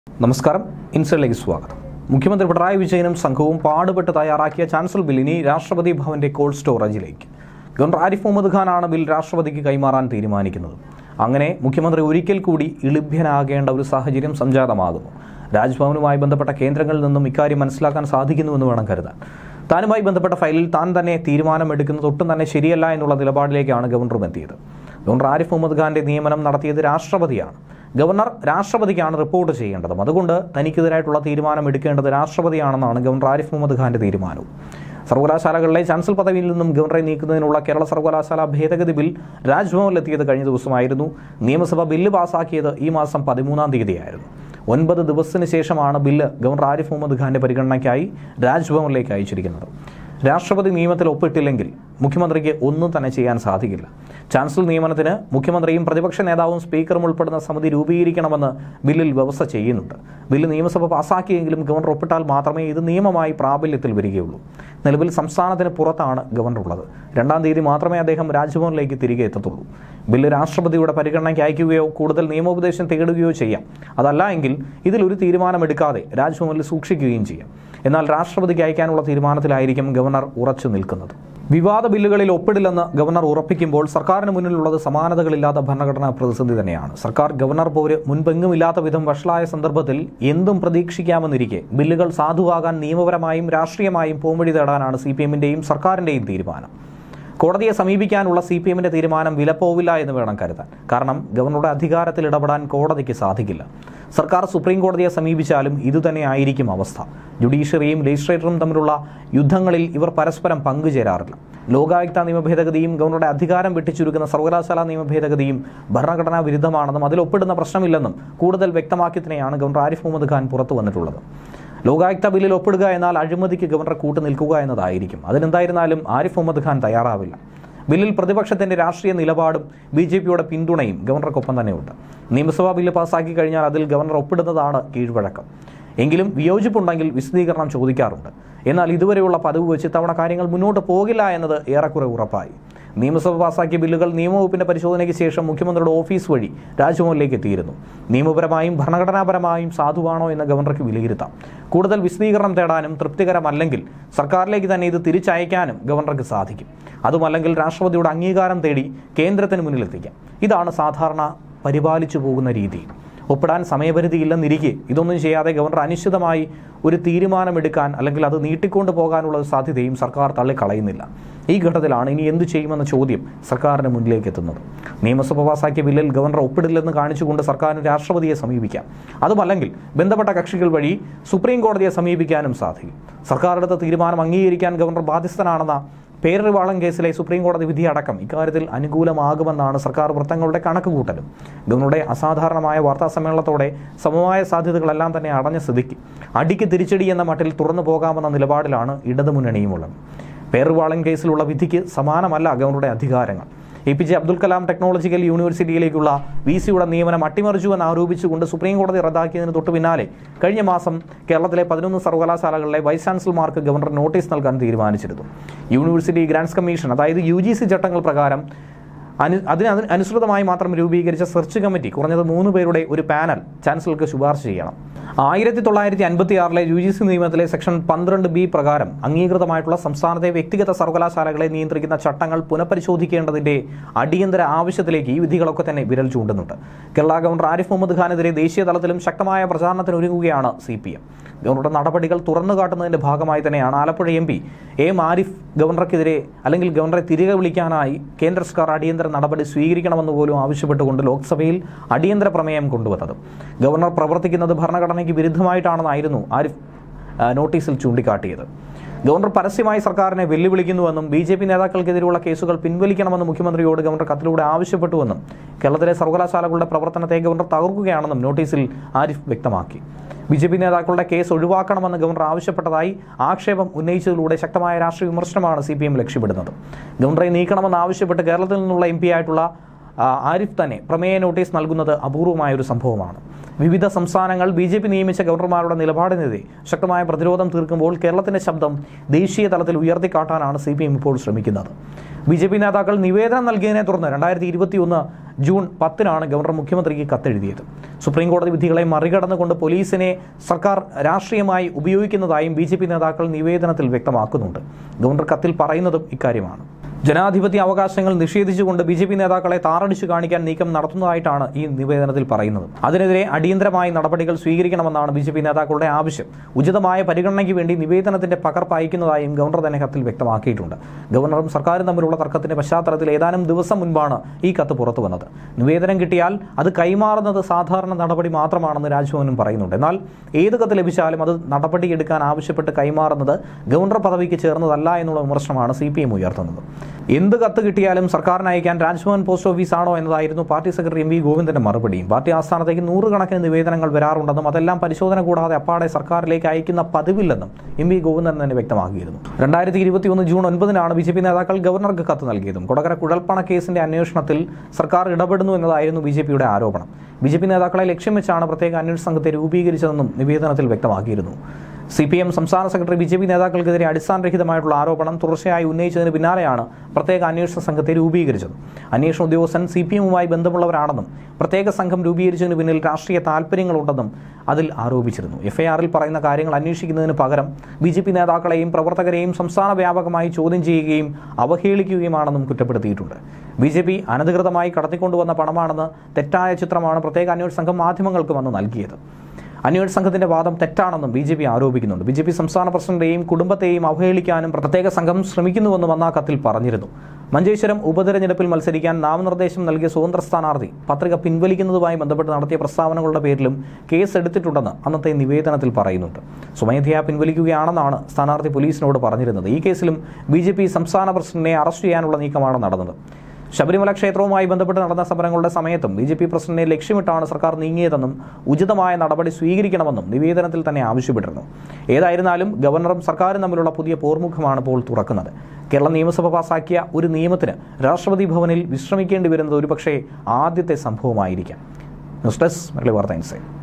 നമസ്കാരം ഇൻസൈഡിലേക്ക് സ്വാഗതം മുഖ്യമന്ത്രി പിണറായി വിജയനും സംഘവും പാടുപെട്ട് തയ്യാറാക്കിയ ചാൻസൽ ബിൽ ഇനി രാഷ്ട്രപതി ഭവന്റെ കോൾഡ് സ്റ്റോറേജിലേക്ക് ഗവർണർ ആരിഫ് മുഹമ്മദ് ഖാനാണ് ബിൽ രാഷ്ട്രപതിക്ക് കൈമാറാൻ തീരുമാനിക്കുന്നത് അങ്ങനെ മുഖ്യമന്ത്രി ഒരിക്കൽ കൂടി ഇളിഭ്യനാകേണ്ട ഒരു സാഹചര്യം സംജാതമാകുന്നു രാജ്ഭവനുമായി ബന്ധപ്പെട്ട കേന്ദ്രങ്ങളിൽ നിന്നും ഇക്കാര്യം മനസ്സിലാക്കാൻ സാധിക്കുന്നുവെന്ന് വേണം കരുതാൻ താനുമായി ബന്ധപ്പെട്ട ഫയലിൽ താൻ തന്നെ തീരുമാനമെടുക്കുന്നത് ഒട്ടും തന്നെ ശരിയല്ല എന്നുള്ള നിലപാടിലേക്കാണ് ഗവർണറും എത്തിയത് ഗവർണർ ആരിഫ് മുഹമ്മദ് ഖാന്റെ നിയമനം നടത്തിയത് രാഷ്ട്രപതിയാണ് ഗവർണർ രാഷ്ട്രപതിക്കാണ് റിപ്പോർട്ട് ചെയ്യേണ്ടതും അതുകൊണ്ട് തനിക്കെതിരായിട്ടുള്ള തീരുമാനം എടുക്കേണ്ടത് രാഷ്ട്രപതിയാണെന്നാണ് ഗവർണർ ആരിഫ് മുഹമ്മദ് ഖാന്റെ തീരുമാനവും സർവകലാശാലകളിലെ ചാൻസലർ പദവിയിൽ നിന്നും ഗവർണറെ നീക്കുന്നതിനുള്ള കേരള സർവകലാശാല ഭേദഗതി ബിൽ രാജ്ഭവനിലെത്തിയത് കഴിഞ്ഞ ദിവസമായിരുന്നു നിയമസഭ ബില്ല് പാസാക്കിയത് ഈ മാസം പതിമൂന്നാം തീയതിയായിരുന്നു ഒൻപത് ദിവസത്തിന് ശേഷമാണ് ബില്ല് ഗവർണർ ആരിഫ് മുഹമ്മദ് ഖാന്റെ പരിഗണനയ്ക്കായി രാജ്ഭവനിലേക്ക് അയച്ചിരിക്കുന്നത് രാഷ്ട്രപതി നിയമത്തിൽ ഒപ്പിട്ടില്ലെങ്കിൽ മുഖ്യമന്ത്രിക്ക് ഒന്നും തന്നെ ചെയ്യാൻ സാധിക്കില്ല ചാൻസലർ നിയമനത്തിന് മുഖ്യമന്ത്രിയും പ്രതിപക്ഷ നേതാവും സ്പീക്കറും ഉൾപ്പെടുന്ന സമിതി രൂപീകരിക്കണമെന്ന് ബില്ലിൽ വ്യവസ്ഥ ചെയ്യുന്നുണ്ട് ബില്ല് നിയമസഭ പാസാക്കിയെങ്കിലും ഗവർണർ ഒപ്പിട്ടാൽ മാത്രമേ ഇത് നിയമമായി പ്രാബല്യത്തിൽ വരികയുള്ളൂ നിലവിൽ സംസ്ഥാനത്തിന് പുറത്താണ് ഗവർണർ ഉള്ളത് രണ്ടാം തീയതി മാത്രമേ അദ്ദേഹം രാജ്ഭവനിലേക്ക് തിരികെ എത്തത്തുള്ളൂ ബില്ല് രാഷ്ട്രപതിയുടെ പരിഗണനയ്ക്ക് അയക്കുകയോ കൂടുതൽ നിയമോപദേശം തേടുകയോ ചെയ്യാം അതല്ല എങ്കിൽ ഇതിൽ ഒരു തീരുമാനമെടുക്കാതെ രാജ്ഭവനിൽ സൂക്ഷിക്കുകയും ചെയ്യാം എന്നാൽ രാഷ്ട്രപതിക്ക് അയക്കാനുള്ള തീരുമാനത്തിലായിരിക്കും ഗവർണർ ഉറച്ചു നിൽക്കുന്നത് വിവാദ ബില്ലുകളിൽ ഒപ്പിടില്ലെന്ന് ഗവർണർ ഉറപ്പിക്കുമ്പോൾ സർക്കാരിന് മുന്നിലുള്ളത് സമാനതകളില്ലാത്ത ഭരണഘടനാ പ്രതിസന്ധി തന്നെയാണ് സർക്കാർ ഗവർണർ പോര് മുൻപെങ്ങുമില്ലാത്ത വിധം വഷളായ സന്ദർഭത്തിൽ എന്തും പ്രതീക്ഷിക്കാമെന്നിരിക്കെ ബില്ലുകൾ സാധുവാകാൻ നിയമപരമായും രാഷ്ട്രീയമായും പോംവഴി തേടാനാണ് സി പി എമ്മിന്റെയും സർക്കാരിന്റെയും തീരുമാനം കോടതിയെ സമീപിക്കാനുള്ള സി പി എമ്മിന്റെ തീരുമാനം വിലപ്പോവില്ല എന്ന് വേണം കരുതാൻ കാരണം ഗവർണറുടെ അധികാരത്തിൽ ഇടപെടാൻ കോടതിക്ക് സാധിക്കില്ല സർക്കാർ സുപ്രീം കോടതിയെ സമീപിച്ചാലും ഇതുതന്നെ ആയിരിക്കും അവസ്ഥ ജുഡീഷ്യറിയും ലെജിസ്ട്രേറ്ററും തമ്മിലുള്ള യുദ്ധങ്ങളിൽ ഇവർ പരസ്പരം പങ്കുചേരാറില്ല ലോകായുക്ത നിയമ ഭേദഗതിയും ഗവർണറുടെ അധികാരം വെട്ടിച്ചുരുക്കുന്ന സർവകലാശാല നിയമ ഭേദഗതിയും ഭരണഘടനാ വിരുദ്ധമാണെന്നും അതിൽ ഒപ്പിടുന്ന പ്രശ്നമില്ലെന്നും കൂടുതൽ വ്യക്തമാക്കി തന്നെയാണ് ഗവർണർ ആരിഫ് മുഹമ്മദ് ഖാൻ പുറത്തു വന്നിട്ടുള്ളത് ലോകായുക്ത ബില്ലിൽ ഒപ്പിടുക എന്നാൽ അഴിമതിക്ക് ഗവർണർ കൂട്ടു നിൽക്കുക എന്നതായിരിക്കും അതിനെന്തായിരുന്നാലും ആരിഫ് മുഹമ്മദ് ഖാൻ തയ്യാറാവില്ല ബില്ലിൽ പ്രതിപക്ഷത്തിന്റെ രാഷ്ട്രീയ നിലപാടും ബി ജെ പിയുടെ പിന്തുണയും ഗവർണർക്കൊപ്പം തന്നെയുണ്ട് നിയമസഭാ ബില്ല് പാസാക്കി കഴിഞ്ഞാൽ അതിൽ ഗവർണർ ഒപ്പിടുന്നതാണ് കീഴ്വഴക്കം എങ്കിലും വിയോജിപ്പുണ്ടെങ്കിൽ വിശദീകരണം ചോദിക്കാറുണ്ട് എന്നാൽ ഇതുവരെയുള്ള പതിവ് വെച്ച് ഇത്തവണ കാര്യങ്ങൾ മുന്നോട്ട് പോകില്ല എന്നത് ഏറെക്കുറെ ഉറപ്പായി നിയമസഭ പാസാക്കിയ ബില്ലുകൾ നിയമവകുപ്പിന്റെ പരിശോധനയ്ക്ക് ശേഷം മുഖ്യമന്ത്രിയുടെ ഓഫീസ് വഴി രാജ്ഭവനിലേക്ക് എത്തിയിരുന്നു നിയമപരമായും ഭരണഘടനാപരമായും സാധുവാണോ എന്ന് ഗവർണർക്ക് വിലയിരുത്താം കൂടുതൽ വിശദീകരണം തേടാനും തൃപ്തികരമല്ലെങ്കിൽ സർക്കാരിലേക്ക് തന്നെ ഇത് തിരിച്ചയക്കാനും ഗവർണർക്ക് സാധിക്കും അതുമല്ലെങ്കിൽ രാഷ്ട്രപതിയുടെ അംഗീകാരം തേടി കേന്ദ്രത്തിന് മുന്നിലെത്തിക്കാം ഇതാണ് സാധാരണ പരിപാലിച്ചു പോകുന്ന രീതി ഒപ്പിടാൻ സമയപരിധിയില്ലെന്നിരിക്കെ ഇതൊന്നും ചെയ്യാതെ ഗവർണർ അനിശ്ചിതമായി ഒരു തീരുമാനമെടുക്കാൻ അല്ലെങ്കിൽ അത് നീട്ടിക്കൊണ്ടു പോകാനുള്ള സാധ്യതയും സർക്കാർ തള്ളിക്കളയുന്നില്ല ഈ ഘട്ടത്തിലാണ് ഇനി എന്തു ചെയ്യുമെന്ന ചോദ്യം സർക്കാരിന് മുന്നിലേക്ക് എത്തുന്നത് നിയമസഭ പാസാക്കിയ ബില്ലിൽ ഗവർണർ ഒപ്പിടില്ലെന്ന് കാണിച്ചുകൊണ്ട് സർക്കാരിന് രാഷ്ട്രപതിയെ സമീപിക്കാം അതുമല്ലെങ്കിൽ ബന്ധപ്പെട്ട കക്ഷികൾ വഴി സുപ്രീം കോടതിയെ സമീപിക്കാനും സാധിക്കും സർക്കാർ എടുത്ത തീരുമാനം അംഗീകരിക്കാൻ ഗവർണർ ബാധ്യസ്ഥനാണെന്ന പേരറിവാളം കേസിലെ സുപ്രീം കോടതി വിധി അടക്കം ഇക്കാര്യത്തിൽ അനുകൂലമാകുമെന്നാണ് സർക്കാർ വൃത്തങ്ങളുടെ കണക്കുകൂട്ടലും ഗവർണറുടെ അസാധാരണമായ വാർത്താ സമ്മേളനത്തോടെ സമവായ സാധ്യതകളെല്ലാം തന്നെ അടഞ്ഞ സ്ഥിതിക്ക് അടിക്ക് തിരിച്ചടി എന്ന മട്ടിൽ തുറന്നു പോകാമെന്ന നിലപാടിലാണ് ഇടതുമുന്നണിയുമുള്ളത് പേറുവാളൻ കേസിലുള്ള വിധിക്ക് സമാനമല്ല ഗവർണറുടെ അധികാരങ്ങൾ A P J Abdul Kalam technological യൂണിവേഴ്സിറ്റിയിലേക്കുള്ള വി സിയുടെ നിയമനം അട്ടിമറിച്ചുവെന്ന് ആരോപിച്ചുകൊണ്ട് സുപ്രീം കോടതി റദ്ദാക്കിയതിന് തൊട്ടു പിന്നാലെ കഴിഞ്ഞ മാസം കേരളത്തിലെ പതിനൊന്ന് സർവകലാശാലകളിലെ വൈസ് ചാൻസലർമാർക്ക് ഗവർണർ നോട്ടീസ് നൽകാൻ തീരുമാനിച്ചിരുന്നു യൂണിവേഴ്സിറ്റി ഗ്രാൻസ് കമ്മീഷൻ അതായത് യു ജി സി ചട്ടങ്ങൾ പ്രകാരം അനു അതിന് അതിന് അനുസൃതമായി മാത്രം രൂപീകരിച്ച സെർച്ച് കമ്മിറ്റി കുറഞ്ഞത് മൂന്ന് പേരുടെ ഒരു പാനൽ ചാൻസലർക്ക് ശുപാർശ ചെയ്യണം ആയിരത്തി തൊള്ളായിരത്തി അൻപത്തി ആറിലെ യു ജി സി നിയമത്തിലെ സെക്ഷൻ പന്ത്രണ്ട് ബി പ്രകാരം അംഗീകൃതമായിട്ടുള്ള സംസ്ഥാനത്തെ വ്യക്തിഗത സർവകലാശാലകളെ നിയന്ത്രിക്കുന്ന ചട്ടങ്ങൾ പുനഃപരിശോധിക്കേണ്ടതിന്റെ അടിയന്തര ആവശ്യത്തിലേക്ക് ഈ വിധികളൊക്കെ തന്നെ വിരൽ ചൂണ്ടുന്നുണ്ട് കേരള ഗവർണർ ആരിഫ് മുഹമ്മദ് ഖാനെതിരെ ദേശീയ തലത്തിലും ശക്തമായ പ്രചാരണത്തിന് ഒരുങ്ങുകയാണ് സി പി എം ഗവർണറുടെ നടപടികൾ തുറന്നു കാട്ടുന്നതിന്റെ ഭാഗമായി തന്നെയാണ് Alappuzha M P M Arif ഗവർണർക്കെതിരെ അല്ലെങ്കിൽ ഗവർണറെ തിരികെ വിളിക്കാനായി കേന്ദ്ര സർക്കാർ അടിയന്തര നടപടി സ്വീകരിക്കണമെന്ന് പോലും ആവശ്യപ്പെട്ടുകൊണ്ട് ലോക്സഭയിൽ അടിയന്തര പ്രമേയം കൊണ്ടുവന്നത് ഗവർണർ പ്രവർത്തിക്കുന്നത് ഭരണഘടനയ്ക്ക് വിരുദ്ധമായിട്ടാണെന്നായിരുന്നു ആരിഫ് ആ, നോട്ടീസിൽ ചൂണ്ടിക്കാട്ടിയത് ഗവർണർ പരസ്യമായി സർക്കാരിനെ വെല്ലുവിളിക്കുന്നുവെന്നും ബി ജെ പി നേതാക്കൾക്കെതിരെയുള്ള കേസുകൾ പിൻവലിക്കണമെന്ന് മുഖ്യമന്ത്രിയോട് ഗവർണർ കത്തിലൂടെ ആവശ്യപ്പെട്ടുവെന്നും കേരളത്തിലെ സർവകലാശാലകളുടെ പ്രവർത്തനത്തെ ഗവർണർ തകർക്കുകയാണെന്നും നോട്ടീസിൽ ആരിഫ് വ്യക്തമാക്കി ബി ജെ പി നേതാക്കളുടെ കേസ് ഒഴിവാക്കണമെന്ന് ഗവർണർ ആവശ്യപ്പെട്ടതായി ആക്ഷേപം ഉന്നയിച്ചതിലൂടെ ശക്തമായ രാഷ്ട്രീയ വിമർശനമാണ് സി പി എം ലക്ഷ്യമിടുന്നത് ഗവർണറെ നീക്കണമെന്ന് ആവശ്യപ്പെട്ട് കേരളത്തിൽ നിന്നുള്ള എം പി ആയിട്ടുള്ള ആ, ആരിഫ് തന്നെ പ്രമേയ നോട്ടീസ് നൽകുന്നത് അപൂർവമായ ഒരു സംഭവമാണ് വിവിധ സംസ്ഥാനങ്ങൾ ബി ജെ പി നിയമിച്ച ഗവർണർമാരുടെ നിലപാടിനെതിരെ ശക്തമായ പ്രതിരോധം തീർക്കുമ്പോൾ കേരളത്തിന്റെ ശബ്ദം ദേശീയ തലത്തിൽ ഉയർത്തിക്കാട്ടാനാണ് സി പി എം ഇപ്പോൾ ശ്രമിക്കുന്നത് ബി ജെ പി നേതാക്കൾ നിവേദനം നൽകിയതിനെ തുടർന്ന് രണ്ടായിരത്തി ഇരുപത്തിയൊന്ന് ജൂൺ പത്തിനാണ് ഗവർണർ മുഖ്യമന്ത്രിക്ക് കത്തെഴുതിയത് സുപ്രീം കോടതി വിധികളെ മറികടന്നുകൊണ്ട് പോലീസിനെ സർക്കാർ രാഷ്ട്രീയമായി ഉപയോഗിക്കുന്നതായും ബി ജെ പി നേതാക്കൾ നിവേദനത്തിൽ വ്യക്തമാക്കുന്നുണ്ട് ഗവർണർ കത്തിൽ പറയുന്നതും ഇക്കാര്യമാണ് ജനാധിപത്യ അവകാശങ്ങൾ നിഷേധിച്ചുകൊണ്ട് ബി ജെ പി നേതാക്കളെ താറടിച്ചു കാണിക്കാൻ നീക്കം നടത്തുന്നതായിട്ടാണ് ഈ നിവേദനത്തിൽ പറയുന്നത് അതിനെതിരെ അടിയന്തരമായ നടപടികൾ സ്വീകരിക്കണമെന്നാണ് ബി ജെ പി നേതാക്കളുടെ ആവശ്യം ഉചിതമായ പരിഗണനയ്ക്ക് വേണ്ടി നിവേദനത്തിന്റെ പകർപ്പ് അയക്കുന്നതായും ഗവർണർ തന്നെ കത്തിൽ വ്യക്തമാക്കിയിട്ടുണ്ട് ഗവർണറും സർക്കാരും തമ്മിലുള്ള തർക്കത്തിന്റെ പശ്ചാത്തലത്തിൽ ഏതാനും ദിവസം മുൻപാണ് ഈ കത്ത് പുറത്തു വന്നത് നിവേദനം കിട്ടിയാൽ അത് കൈമാറുന്നത് സാധാരണ നടപടി മാത്രമാണെന്ന് രാജ്ഭവനും പറയുന്നുണ്ട് എന്നാൽ ഏത് കത്ത് ലഭിച്ചാലും അത് നടപടിയെടുക്കാൻ ആവശ്യപ്പെട്ട് കൈമാറുന്നത് ഗവർണർ പദവിക്ക് ചേർന്നതല്ല എന്നുള്ള വിമർശനമാണ് സി പി എം ഉയർത്തുന്നത് എന്ത് കത്ത് കിട്ടിയാലും സർക്കാരിന് അയക്കാൻ രാജ്ഭവൻ പോസ്റ്റ് ഓഫീസാണോ എന്നതായിരുന്നു പാർട്ടി സെക്രട്ടറി എം വി ഗോവിന്ദന്റെ മറുപടിയും പാർട്ടി ആസ്ഥാനത്തേക്ക് നൂറുകണക്കിന് നിവേദനങ്ങൾ വരാറുണ്ടെന്നും അതെല്ലാം പരിശോധന കൂടാതെ അപ്പാടെ സർക്കാരിലേക്ക് അയക്കുന്ന പതിവില്ലെന്നും എം വി ഗോവിന്ദൻ തന്നെ വ്യക്തമാക്കിയിരുന്നു രണ്ടായിരത്തി ഇരുപത്തിയൊന്ന് ജൂൺ ഒൻപതിനാണ് ബി ജെ പി നേതാക്കൾ ഗവർണർക്ക് കത്ത് നൽകിയതും കൊടകര കുഴൽപ്പണ കേസിന്റെ അന്വേഷണത്തിൽ സർക്കാർ ഇടപെടുന്നു എന്നതായിരുന്നു ബി ജെ പിയുടെ ആരോപണം ബി ജെ പി നേതാക്കളെ ലക്ഷ്യം വെച്ചാണ് പ്രത്യേക അന്വേഷണ സംഘത്തെ രൂപീകരിച്ചതെന്നും നിവേദനത്തിൽ വ്യക്തമാക്കിയിരുന്നു സി പി എം സംസ്ഥാന സെക്രട്ടറി ബി ജെ പി നേതാക്കൾക്കെതിരെ അടിസ്ഥാനരഹിതമായിട്ടുള്ള ആരോപണം തുടർച്ചയായി ഉന്നയിച്ചതിന് പിന്നാലെയാണ് പ്രത്യേക അന്വേഷണ സംഘത്തെ രൂപീകരിച്ചത് അന്വേഷണ ഉദ്യോഗസ്ഥൻ സി പി എമ്മുമായി ബന്ധമുള്ളവരാണെന്നും പ്രത്യേക സംഘം രൂപീകരിച്ചതിന് പിന്നിൽ രാഷ്ട്രീയ താല്പര്യങ്ങളുണ്ടെന്നും അതിൽ ആരോപിച്ചിരുന്നു എഫ്ഐആറിൽ പറയുന്ന കാര്യങ്ങൾ അന്വേഷിക്കുന്നതിന് പകരം ബി ജെ പി നേതാക്കളെയും പ്രവർത്തകരെയും സംസ്ഥാന വ്യാപകമായി ചോദ്യം ചെയ്യുകയും അവഹേളിക്കുകയുമാണെന്നും കുറ്റപ്പെടുത്തിയിട്ടുണ്ട് ബി ജെ പി അനധികൃതമായി കടത്തിക്കൊണ്ടുവന്ന പണമാണെന്ന് തെറ്റായ ചിത്രമാണ് പ്രത്യേക അന്വേഷണ സംഘം മാധ്യമങ്ങൾക്ക് വന്ന് നൽകിയത് അന്വേഷണ സംഘത്തിന്റെ വാദം തെറ്റാണെന്നും ബി ജെ പി ആരോപിക്കുന്നുണ്ട് ബി ജെ പി സംസ്ഥാന പ്രസിഡന്റെയും കുടുംബത്തെയും അവഹേളിക്കാനും പ്രത്യേക സംഘം ശ്രമിക്കുന്നുവെന്നും അന്ന് ആ കത്തിൽ പറഞ്ഞിരുന്നു മഞ്ചേശ്വരം ഉപതെരഞ്ഞെടുപ്പിൽ മത്സരിക്കാൻ നാമനിർദ്ദേശം നൽകിയ സ്വതന്ത്ര സ്ഥാനാർത്ഥി പത്രിക പിൻവലിക്കുന്നതുമായി ബന്ധപ്പെട്ട് നടത്തിയ പ്രസ്താവനകളുടെ പേരിലും കേസ് എടുത്തിട്ടുണ്ടെന്ന് അന്നത്തെ നിവേദനത്തിൽ പറയുന്നുണ്ട് സ്വമേധയാ പിൻവലിക്കുകയാണെന്നാണ് സ്ഥാനാർത്ഥി പോലീസിനോട് പറഞ്ഞിരുന്നത് ഈ കേസിലും ബി സംസ്ഥാന പ്രസിഡന്റിനെ അറസ്റ്റ് ചെയ്യാനുള്ള നീക്കമാണ് നടന്നത് ശബരിമല ക്ഷേത്രവുമായി ബന്ധപ്പെട്ട് നടന്ന സമരങ്ങളുടെ സമയത്തും ബി ജെ പി പ്രസിഡന്റിനെ ലക്ഷ്യമിട്ടാണ് സർക്കാർ നീങ്ങിയതെന്നും ഉചിതമായ നടപടി സ്വീകരിക്കണമെന്നും നിവേദനത്തിൽ തന്നെ ആവശ്യപ്പെട്ടിരുന്നു ഏതായിരുന്നാലും ഗവർണറും സർക്കാരും തമ്മിലുള്ള പുതിയ പോർമുഖമാണ് ഇപ്പോൾ തുറക്കുന്നത് കേരള നിയമസഭ പാസാക്കിയ ഒരു നിയമത്തിന് രാഷ്ട്രപതി ഭവനിൽ വിശ്രമിക്കേണ്ടി വരുന്നത് ഒരുപക്ഷേ ആദ്യത്തെ സംഭവമായിരിക്കാം ന്യൂസ് ഡെസ്ക് മലയാളി വാർത്ത ഇൻസൈറ്റ്